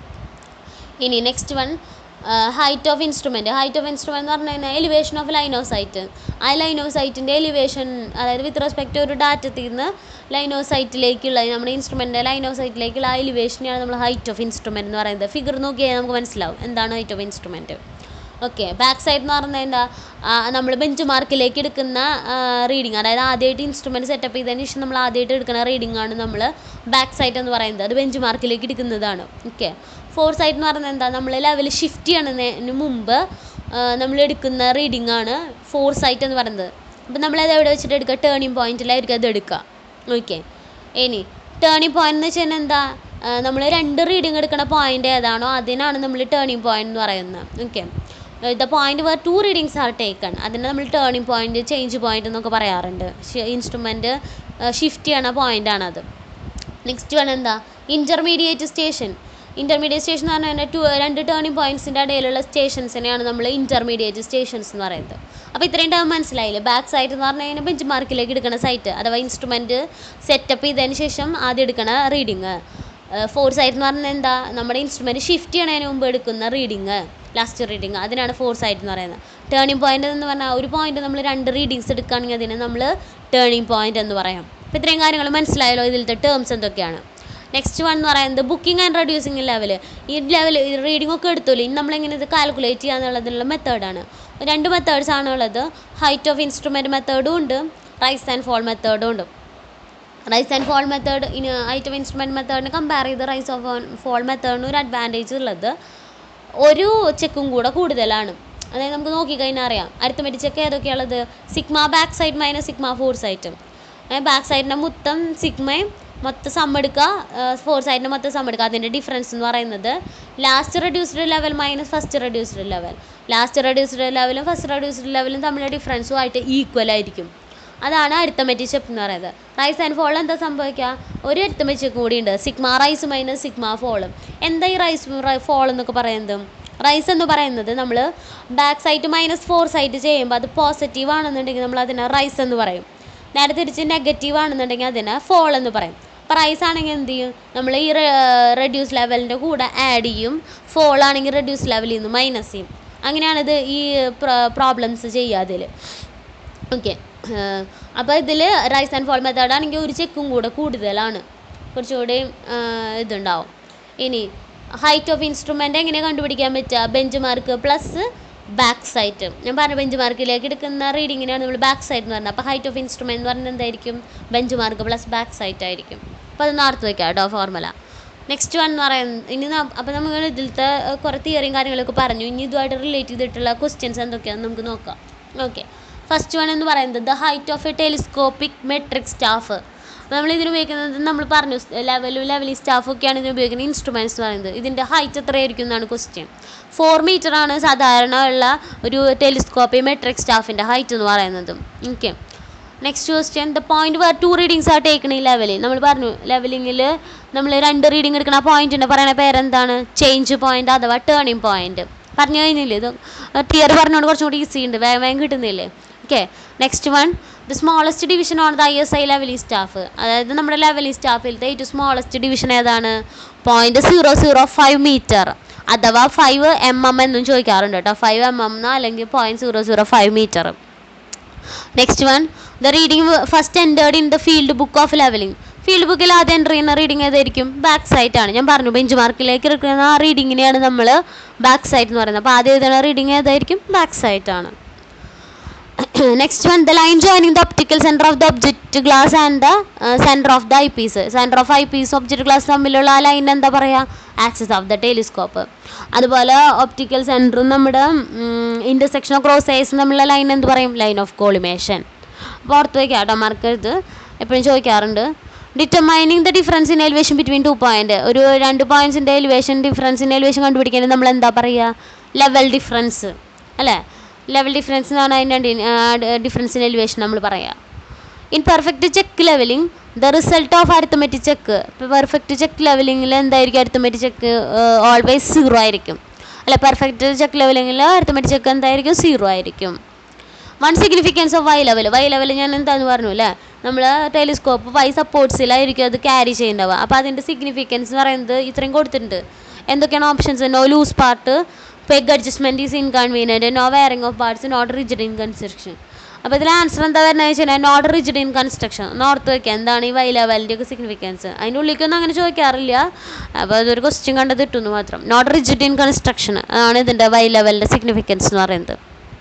ഇനി next one height of instrument height of instrument എന്ന് പറഞ്ഞു കഴിഞ്ഞാൽ elevation of line of sight ആ ലൈൻ ഓഫ് സൈറ്റിൻ്റെ എലിവേഷൻ അതായത് വിത്ത് റെസ്പെക്ട് ഒരു ഡാറ്റത്തിൽ നിന്ന് ലൈൻ ഓഫ് സൈറ്റിലേക്കുള്ള നമ്മുടെ ഇൻസ്ട്രുമെൻ്റ് ലൈൻ ഓഫ് സൈറ്റിലേക്കുള്ള ആ എലിവേഷനെയാണ് നമ്മൾ ഹൈറ്റ് ഓഫ് ഇൻസ്ട്രുമെൻ്റ് എന്ന് പറയുന്നത് ഫിഗർ നോക്കിയാൽ നമുക്ക് മനസ്സിലാവും എന്താണ് height of instrument okay back side എന്ന് പറഞ്ഞാൽ എന്താ നമ്മൾ ബെഞ്ച് മാർക്കിലേക്ക് എടുക്കുന്ന റീഡിങ് അതായത് ആദ്യമായിട്ട് ഇൻസ്ട്രുമെൻറ്റ് സെറ്റപ്പ് ചെയ്തതിന് ശേഷം നമ്മൾ ആദ്യമായിട്ട് എടുക്കുന്ന റീഡിംഗ് ആണ് നമ്മൾ ബാക്ക് സൈഡ് എന്ന് പറയുന്നത് അത് ബെഞ്ച് മാർക്കിലേക്ക് എടുക്കുന്നതാണ് ഓക്കെ ഫോർ സൈഡ് എന്ന് പറയുന്നത് എന്താ നമ്മൾ ലെവൽ ഷിഫ്റ്റ് ചെയ്യണതിന് മുമ്പ് നമ്മൾ എടുക്കുന്ന റീഡിംഗ് ആണ് ഫോർ സൈറ്റ് എന്ന് പറയുന്നത് അപ്പോൾ നമ്മളത് എവിടെ വെച്ചിട്ട് എടുക്കുക ടേണിംഗ് പോയിന്റിലായിരിക്കും അത് എടുക്കുക ഓക്കെ ഇനി ടേണിംഗ് പോയിന്റ് എന്ന് വെച്ചാൽ എന്താ നമ്മൾ രണ്ട് റീഡിംഗ് എടുക്കുന്ന പോയിന്റ് ഏതാണോ അതിനാണ് നമ്മൾ ടേണിംഗ് പോയിന്റ് എന്ന് പറയുന്നത് okay the point where two readings are taken അതിനെ നമ്മൾ ടേണിംഗ് പോയിന്റ് ചേഞ്ച് പോയിന്റ് എന്നൊക്കെ പറയാറുണ്ട് ഇൻസ്ട്രുമെൻറ്റ് ഷിഫ്റ്റ് ചെയ്യണ പോയിൻ്റാണത് നെക്സ്റ്റ് വൺ എന്താ ഇൻ്റർമീഡിയറ്റ് സ്റ്റേഷൻ ഇൻ്റർമീഡിയറ്റ് സ്റ്റേഷൻ എന്ന് പറഞ്ഞാൽ ടു രണ്ട് ടേണിംഗ് പോയിൻറ്റ്സിൻ്റെ ഇടയിലുള്ള സ്റ്റേഷൻസിനെയാണ് നമ്മൾ ഇൻ്റർമീഡിയറ്റ് സ്റ്റേഷൻസ് എന്ന് പറയുന്നത് അപ്പോൾ ഇത്രയും ടൈം മനസ്സിലായില്ലേ ബാക്ക് സൈറ്റ് എന്ന് പറഞ്ഞു കഴിഞ്ഞാൽ ബെഞ്ച് മാർക്കിലേക്ക് എടുക്കുന്ന സൈറ്റ് അഥവാ ഇൻസ്ട്രുമെൻറ്റ് സെറ്റപ്പ് ചെയ്തതിന് ശേഷം ആദ്യം എടുക്കണ റീഡിങ് ഫോർ സൈറ്റ് എന്ന് പറഞ്ഞാൽ എന്താ നമ്മുടെ ഇൻസ്ട്രുമെൻറ്റ് ഷിഫ്റ്റ് ചെയ്യണതിന് മുമ്പ് എടുക്കുന്ന റീഡിങ് ലാസ്റ്റ് റീഡിങ് അതിനാണ് ഫോർ സൈറ്റ് എന്ന് പറയുന്നത് ടേണിംഗ് പോയിന്റ് എന്ന് പറഞ്ഞാൽ ഒരു പോയിന്റ് നമ്മൾ രണ്ട് റീഡിങ്സ് എടുക്കുകയാണെങ്കിൽ അതിനെ നമ്മൾ ടേണിംഗ് പോയിന്റ് എന്ന് പറയാം അപ്പോൾ ഇത്രയും കാര്യങ്ങൾ മനസ്സിലായല്ലോ ഇതിലത്തെ ടേംസ് എന്തൊക്കെയാണ് നെക്സ്റ്റ് വൺ എന്ന് പറയുന്നത് ബുക്കിംഗ് ആൻഡ് റെഡ്യൂസിങ് ലെവൽ ഈ ലെവൽ റീഡിംഗ് ഒക്കെ എടുത്തോളൂ ഇനി നമ്മളെങ്ങനെ ഇത് കാൽക്കുലേറ്റ് ചെയ്യാന്നുള്ളതിനുള്ള മെത്തേഡാണ് രണ്ട് മെത്തേഡ്സ് ആണ് ഉള്ളത് ഹൈറ്റ് ഓഫ് ഇൻസ്ട്രുമെൻറ്റ് മെത്തേഡും ഉണ്ട് റൈസ് ആൻഡ് ഫോൾ മെത്തേഡും ഉണ്ട് റൈസ് ആൻഡ് ഫോൾ മെത്തേഡ് ഇനി ഹൈറ്റ് ഓഫ് ഇൻസ്ട്രുമെൻറ്റ് മെത്തേഡിന് കമ്പയർ ചെയ്ത് റൈസ് ഓഫ് ഫോൾ മെത്തേഡിന് ഒരു അഡ്വാൻറ്റേജ് ഉള്ളത് ഒരു ചെക്കും കൂടെ കൂടുതലാണ് അതായത് നമുക്ക് നോക്കിക്കഴിഞ്ഞാൽ അറിയാം അരിത്തമെറ്റിക് ചെക്ക് ഏതൊക്കെയുള്ളത് sigma back sight minus sigma fore സൈറ്റും ബാക്ക് സൈഡിൻ്റെ മൊത്തം സിഗ്മയും മൊത്തം സം എടുക്കുക ഫോർ സൈഡിൻ്റെ മൊത്തം സം എടുക്കുക അതിൻ്റെ ഡിഫറൻസ് എന്ന് പറയുന്നത് last reduced level minus first reduced level last reduced ലെവലും ഫസ്റ്റ് റെഡ്യൂസ്ഡ് ലെവലും തമ്മിലുള്ള ഡിഫറൻസും ആയിട്ട് ഈക്വൽ ആയിരിക്കും അതാണ് അരിത്തമെറ്റിക് സ്റ്റെപ്പ് എന്ന് പറയുന്നത് റൈസ് ആൻഡ് ഫോൾ എന്താ സംഭവിക്കുക ഒരു അരിത്തമെറ്റിക് സ്റ്റെപ്പ് കൂടിയുണ്ട് സിഗ്മ റൈസ് മൈനസ് സിഗ്മ ഫോളും എന്താ ഈ റൈസ് ഫോൾ എന്നൊക്കെ പറയുന്നത് റൈസ് എന്ന് പറയുന്നത് നമ്മൾ back sight minus fore sight ചെയ്യുമ്പോൾ അത് പോസിറ്റീവ് ആണെന്നുണ്ടെങ്കിൽ നമ്മൾ അതിനെ റൈസ് എന്ന് പറയും നേരെ തിരിച്ച് നെഗറ്റീവ് ആണെന്നുണ്ടെങ്കിൽ അതിനെ ഫോൾ എന്ന് പറയും അപ്പോൾ റൈസ് ആണെങ്കിൽ എന്ത് ചെയ്യും നമ്മൾ ഈ റെഡ്യൂസ് ലെവലിൻ്റെ കൂടെ ആഡ് ചെയ്യും ഫോൾ ആണെങ്കിൽ റെഡ്യൂസ് ലെവലിൽ നിന്ന് മൈനസ് ചെയ്യും അങ്ങനെയാണിത് ഈ പ്രോബ്ലംസ് ചെയ്യുക അതിൽ ഓക്കെ അപ്പോൾ ഇതിൽ റൈസ് ആൻഡ് ഫോൾ മെത്തേഡ് ആണെങ്കിൽ ഒരു ചെക്കും കൂടെ കൂടുതലാണ് കുറച്ചുകൂടി ഇതുണ്ടാവും ഇനി ഹൈറ്റ് ഓഫ് ഇൻസ്ട്രുമെൻ്റ് എങ്ങനെ കണ്ടുപിടിക്കാൻ പറ്റുക bench mark plus back sight ഞാൻ പറഞ്ഞ ബെഞ്ച് മാർക്കിലേക്ക് എടുക്കുന്ന റീഡിങ്ങിനാണ് നമ്മൾ ബാക്ക് സൈറ്റ് എന്ന് പറഞ്ഞത് അപ്പോൾ ഹൈറ്റ് ഓഫ് ഇൻസ്ട്രുമെൻ്റ് എന്ന് പറഞ്ഞാൽ എന്തായിരിക്കും bench mark plus back sight ആയിരിക്കും അപ്പോൾ അത് ഓർത്ത് വെക്കാം കേട്ടോ ഫോർമുല നെക്സ്റ്റ് വൺ എന്ന് പറയുന്നത് ഇനി അപ്പോൾ നമ്മൾ ഇതിലത്തെ കുറേ തിയറിയും കാര്യങ്ങളൊക്കെ പറഞ്ഞു ഇനി ഇതുമായിട്ട് റിലേറ്റ് ചെയ്തിട്ടുള്ള ക്വസ്റ്റ്യൻസ് എന്തൊക്കെയാണെന്ന് നമുക്ക് നോക്കാം ഓക്കെ ഫസ്റ്റ് വൺ എന്ന് പറയുന്നത് the height of a telescopic metric staff അപ്പോൾ നമ്മൾ ഇതിന് ഉപയോഗിക്കുന്നത് നമ്മൾ പറഞ്ഞു ലെവലും ലെവലി സ്റ്റാഫൊക്കെയാണ് ഇതിന് ഉപയോഗിക്കുന്ന ഇൻസ്ട്രുമെൻറ്റ്സ് എന്ന് പറയുന്നത് ഇതിൻ്റെ ഹൈറ്റ് എത്രയായിരിക്കും എന്നാണ് ക്വസ്റ്റ്യൻ ഫോർ മീറ്റർ ആണ് സാധാരണ ഉള്ള ഒരു ടെലിസ്കോപ്പിക് മെട്രിക് സ്റ്റാഫിൻ്റെ ഹൈറ്റ് എന്ന് പറയുന്നത് okay next question the point where two readings are taken ഈ ലെവലിൽ നമ്മൾ പറഞ്ഞു ലെവലിങ്ങിൽ നമ്മൾ രണ്ട് റീഡിങ് എടുക്കുന്ന ആ പോയിന്റിൻ്റെ പറയുന്ന പേരെന്താണ് ചേഞ്ച് പോയിന്റ് അഥവാ ടേണിംഗ് പോയിന്റ് പറഞ്ഞു കഴിഞ്ഞില്ലേ ഇത് തിയറി പറഞ്ഞുകൊണ്ട് കുറച്ചും കൂടി ഈസി ഉണ്ട് വേഗം വേഗം കിട്ടുന്നില്ലേ okay next one the smallest division on the I S I levelling staff അതായത് നമ്മുടെ ലെവലിംഗ് സ്റ്റാഫിലത്തെ ഏറ്റവും സ്മോളസ്റ്റ് ഡിവിഷൻ ഏതാണ് point zero zero five metre അഥവാ ഫൈവ് എം എം എന്നും ചോദിക്കാറുണ്ട് കേട്ടോ ഫൈവ് എം എം അല്ലെങ്കിൽ point zero zero five metre next one the reading first entered in the field book of levelling field ബുക്കിൽ ആദ്യം enter ചെയ്യുന്ന reading ഏതായിരിക്കും back sight ആണ് ഞാൻ പറഞ്ഞു ബെഞ്ച് മാർക്കിലേക്ക് എടുക്കുന്ന ആ റീഡിങ്ങിനെയാണ് നമ്മൾ ബാക്ക് സൈറ്റ് എന്ന് പറയുന്നത് അപ്പോൾ ആദ്യം എഴുതുന്ന റീഡിംഗ് ഏതായിരിക്കും ബാക്ക് സൈറ്റ് ആണ് next one the line joining the optical centre of the object glass and the centre of the eyepiece centre of eyepiece object glass തമ്മിലുള്ള ആ ലൈൻ എന്താ പറയുക ആക്സസ് ഓഫ് ദ ടെലിസ്കോപ്പ് അതുപോലെ optical സെൻറ്ററും നമ്മുടെ intersection of cross സൈസും തമ്മിലുള്ള line എന്ത് പറയും ലൈൻ ഓഫ് കോളിമേഷൻ അപ്പോൾ ഓർത്ത് വയ്ക്കുക കേട്ടോ മാർക്കരുത് എപ്പോഴും ചോദിക്കാറുണ്ട് determining the difference in elevation between two point ഒരു രണ്ട് പോയിന്റ്സിൻ്റെ എലിവേഷൻ ഡിഫറൻസ് ഇൻ എലിവേഷൻ കണ്ടുപിടിക്കാൻ നമ്മൾ എന്താ പറയുക ലെവൽ ഡിഫറൻസ് അല്ലേ ലെവൽ ഡിഫറൻസ് എന്ന് പറഞ്ഞാൽ അതിൻ്റെ ഡിഫറൻസ് ഇൻ എലിവേഷൻ നമ്മൾ പറയുക in perfect check levelling the result of arithmetic check ഇപ്പോൾ പെർഫെക്റ്റ് ചെക്ക് ലെവലിംഗിൽ എന്തായിരിക്കും അരിത്തമെറ്റിക് ചെക്ക് ഓൾവേസ് സീറോ ആയിരിക്കും അല്ല പെർഫെക്റ്റ് ചെക്ക് ലെവലിംഗിൽ അരിത്തമെറ്റിക് ചെക്ക് എന്തായിരിക്കും സീറോ ആയിരിക്കും one significance of Y level Y level ഞാൻ എന്താന്ന് പറഞ്ഞു അല്ലേ നമ്മൾ ടെലിസ്കോപ്പ് വൈ സപ്പോർട്ട്സിലായിരിക്കും അത് ക്യാരി ചെയ്യേണ്ടവ അപ്പോൾ അതിൻ്റെ സിഗ്നിഫിക്കൻസ് എന്ന് പറയുന്നത് ഇത്രയും കൊടുത്തിട്ടുണ്ട് എന്തൊക്കെയാണ് options no loose part peg adjustment is inconvenient no wearing of parts not rigid in construction അപ്പോൾ ഇതിൽ ആൻസർ എന്താ വരുന്നത് വെച്ച് കഴിഞ്ഞാൽ നോട്ട് റിജിഡ് ഇൻ കൺസ്ട്രക്ഷൻ ഓർത്ത് വയ്ക്കുക എന്താണ് ഈ വൈ ലെവലിൻ്റെ ഒക്കെ സിഗ്നിഫിക്കൻസ് അതിൻ്റെ ഉള്ളിലേക്കൊന്നും അങ്ങനെ ചോദിക്കാറില്ല അപ്പോൾ അതൊരു ക്വസ്റ്റ്യൻ കണ്ടത് ഇട്ടുന്നു മാത്രം നോട്ട് റിജിഡ് ഇൻ കൺസ്ട്രക്ഷൻ ആണ് ഇതിൻ്റെ വൈ ലെവലിൻ്റെ സിഗ്നിഫിക്കൻസ് എന്ന് പറയുന്നത്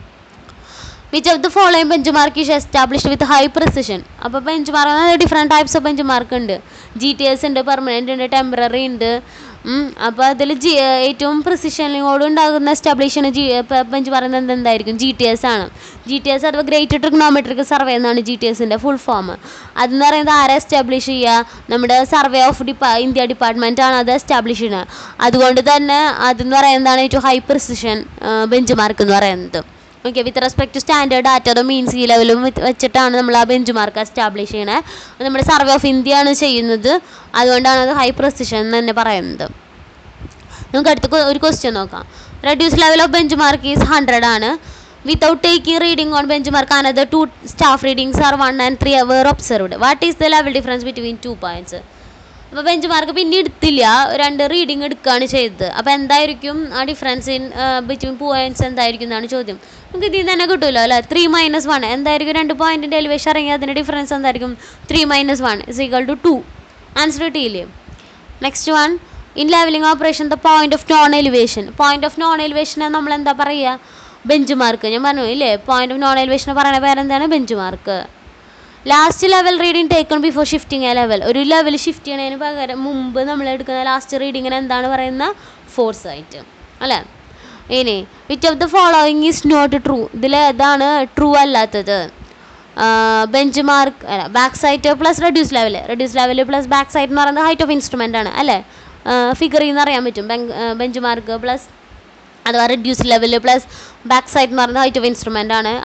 which of the following bench mark is established with high precision അപ്പോൾ bench mark different types of bench mark ഉണ്ട് ജി ടി എസ് ഉണ്ട് പെർമനൻ്റ് ഉണ്ട് ടെമ്പററി ഉണ്ട് അപ്പോൾ അതിൽ ജി ഏറ്റവും പ്രിസിഷനിലോട് ഉണ്ടാകുന്ന എസ്റ്റാബ്ലിഷ് ജി ബെഞ്ച് പറയുന്നത് എന്തായിരിക്കും ജി ടി എസ് ആണ് ജി ടി എസ് അഥവാ ഗ്രേറ്റ് ട്രിഗ്നോമെട്രിക് സർവേ എന്നാണ് ജി ടി എസിൻ്റെ ഫുൾ ഫോം അതെന്ന് പറയുന്നത് ആരെ എസ്റ്റാബ്ലിഷ് ചെയ്യുക നമ്മുടെ സർവേ ഓഫ് ഡിപ്പാ ഇന്ത്യ ഡിപ്പാർട്ട്മെൻ്റ് ആണ് അത് എസ്റ്റാബ്ലിഷ് ചെയ്യുന്നത് അതുകൊണ്ട് തന്നെ അതെന്ന് പറയുന്നതാണ് ഏറ്റവും ഹൈ പ്രിസിഷൻ ബെഞ്ച് മാർക്ക് എന്ന് പറയുന്നത് okay with respect to standard ഡാറ്ററും മീൻ സി ലെവലും വെച്ചിട്ടാണ് നമ്മൾ ആ ബെഞ്ച് മാർക്ക് എസ്റ്റാബ്ലിഷ് ചെയ്യണത് നമ്മുടെ സർവേ ഓഫ് ഇന്ത്യ ആണ് ചെയ്യുന്നത് അതുകൊണ്ടാണ് അത് ഹൈ പ്രസിഷൻ എന്ന് തന്നെ പറയുന്നത് നമുക്ക് അടുത്ത ഒരു ക്വസ്റ്റ്യൻ നോക്കാം reduce level of bench mark is hundred ആണ് without taking reading on bench mark another two staff readings are one and three അവർ observed what is the level difference between two points അപ്പോൾ bench mark പിന്നെ എടുത്തില്ല രണ്ട് reading എടുക്കുകയാണ് ചെയ്തത് അപ്പോൾ എന്തായിരിക്കും ആ ഡിഫറൻസ് ഇൻ ബിറ്റ്വീൻ പോയിന്റ്സ് എന്തായിരിക്കും എന്നാണ് ചോദ്യം നമുക്ക് ഇതിൽ നിന്ന് തന്നെ കിട്ടുമല്ലോ അല്ലേ ത്രീ മൈനസ് വൺ എന്തായിരിക്കും രണ്ട് പോയിന്റിൻ്റെ എലിവേഷൻ ഇറങ്ങി അതിൻ്റെ ഡിഫറൻസ് എന്തായിരിക്കും three minus one is equal to two answer കിട്ടിയില്ലേ next one in levelling operation the point of known elevation point of known എലിവേഷനെ നമ്മൾ എന്താ പറയുക ബെഞ്ച് മാർക്ക് ഞാൻ പറഞ്ഞു ഇല്ലേ പോയിന്റ് ഓഫ് നോൺ എലിവേഷൻ പറയുന്ന പേരെന്താണ് bench mark last level reading taken before shifting a level ഒരു ലെവൽ ഷിഫ്റ്റ് ചെയ്യണതിന് പകരം മുമ്പ് നമ്മൾ എടുക്കുന്ന ലാസ്റ്റ് റീഡിങ്ങിന് എന്താണ് പറയുന്ന ഫോർസ് ആയിട്ട് അല്ലേ ഇനി which of the following is not true ഇതിൽ ഏതാണ് ട്രൂ അല്ലാത്തത് ബെഞ്ച് മാർക്ക് അല്ല back sight plus reduce level reduce level plus back sight എന്ന് പറയുന്നത് ഹൈറ്റ് ഓഫ് ഇൻസ്ട്രുമെൻ്റ് ആണ് അല്ലേ ഫിഗറിൽ നിന്ന് അറിയാൻ പറ്റും ബെഞ്ച് മാർക്ക് പ്ലസ് അഥവാ reduce level plus back side എന്ന് പറയുന്നത് ഹൈറ്റ് ഓഫ് ഇൻസ്ട്രുമെൻ്റ് ആണ്